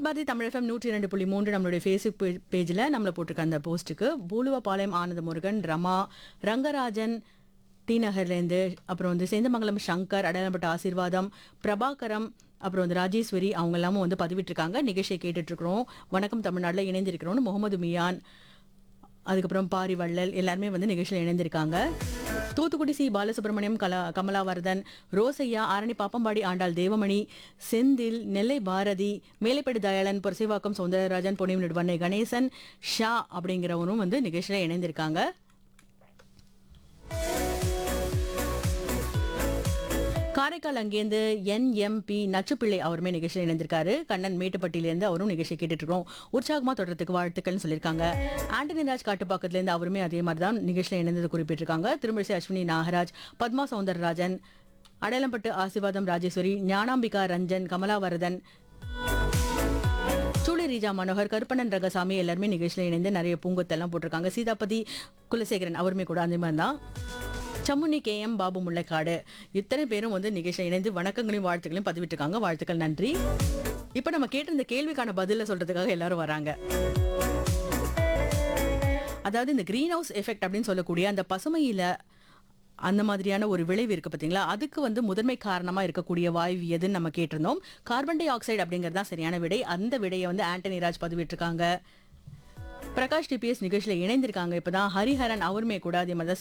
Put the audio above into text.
Vividh Bharathi Tamil FM நூற்றி இரண்டு புள்ளி மூன்று நம்மளுடைய ஃபேஸ்புக் பேஜில் நம்மளை போட்டிருக்க அந்த போஸ்ட்டுக்கு பூலுவபாளையம் ஆனந்த முருகன் ரமா ரங்கராஜன் டி நகர்லேருந்து அப்புறம் வந்து சேந்தமங்கலம் சங்கர் அடையாளப்பட்ட ஆசீர்வாதம் பிரபாகரம் அப்புறம் வந்து ராஜேஸ்வரி அவங்க எல்லாமும் வந்து பதிவிட்டிருக்காங்க நிகழ்ச்சியை கேட்டுட்டு இருக்கிறோம் வணக்கம் தமிழ்நாட்டில் இணைந்திருக்கிறோம்னு முகமது மியான் அதுக்கப்புறம் பாரி வள்ளல் எல்லாருமே வந்து நிகழ்ச்சியில் இணைந்திருக்காங்க தூத்துக்குடி சி பாலசுப்ரமணியம் கலா கமலாவர்தன் ரோசையா ஆரணி பாப்பம்பாடி ஆண்டாள் தேவமணி செந்தில் நெல்லை பாரதி மேலைப்படி தயாளன் புரசைவாக்கம் சௌந்தரராஜன் பொன்னியம் நடுவண்ணை கணேசன் ஷா அப்படிங்கிறவரும் வந்து நிகழ்ச்சியில் இணைந்திருக்காங்க காரைக்கால் அங்கேருந்து என்எம்பி நச்சுப்பிள்ளை அவருமே நிகழ்ச்சியில் இணைந்திருக்காரு கண்ணன் மேட்டுப்பட்டியிலேருந்து அவரும் நிகழ்ச்சி கேட்டுட்டு இருக்கோம் உற்சாகமா தொடர்றதுக்கு வாழ்த்துக்கள்னு சொல்லியிருக்காங்க ஆண்டனி ராஜ் காட்டுப்பாக்கத்துலேருந்து அவருமே அதே மாதிரி தான் நிகழ்ச்சியில் இணைந்தது குறிப்பிட்டிருக்காங்க திருமிழிசை அஸ்வினி நாகராஜ் பத்மா சௌந்தரராஜன் அடையாளம்பட்டு ஆசிர்வாதம் ராஜேஸ்வரி ஞானாம்பிகா ரஞ்சன் கமலாவரதன் சூளை ரீஜா மனோகர் கருப்பண்ணன் ரகசாமி எல்லாருமே நிகழ்ச்சியில் இணைந்து நிறைய பூங்கொத்தெல்லாம் போட்டிருக்காங்க சீதாபதி குலசேகரன் அவருமே கூட அந்த மாதிரி தான் சம்முனி கே எம் பாபு முல்லைக்காடு இத்தனை பேரும் வந்து நிகழ்ச்சியில் இணைந்து வணக்கங்களையும் வாழ்த்துக்களையும் பதிவிட்டிருக்காங்க வாழ்த்துக்கள் நன்றி இப்போ நம்ம கேட்ட இந்த கேள்விக்கான பதில சொல்றதுக்காக எல்லாரும் வராங்க அதாவது இந்த கிரீன் ஹவுஸ் எஃபெக்ட் அப்படின்னு சொல்லக்கூடிய அந்த பசுமையில அந்த மாதிரியான ஒரு விளைவு இருக்கு பாத்தீங்களா அதுக்கு வந்து முதன்மை காரணமா இருக்கக்கூடிய வாயு எதுன்னு நம்ம கேட்டிருந்தோம் கார்பன் டை ஆக்சைடு அப்படிங்கிறது தான் சரியான விடை அந்த விடையை வந்து ஆண்டனி ராஜ் பதிவிட்டிருக்காங்க பிரகாஷ் டிபிஎஸ் நிகழ்ச்சியில் இணைந்திருக்காங்க இப்பதான் ஹரிஹரன் அவருமே கூட அதே மாதிரி தான்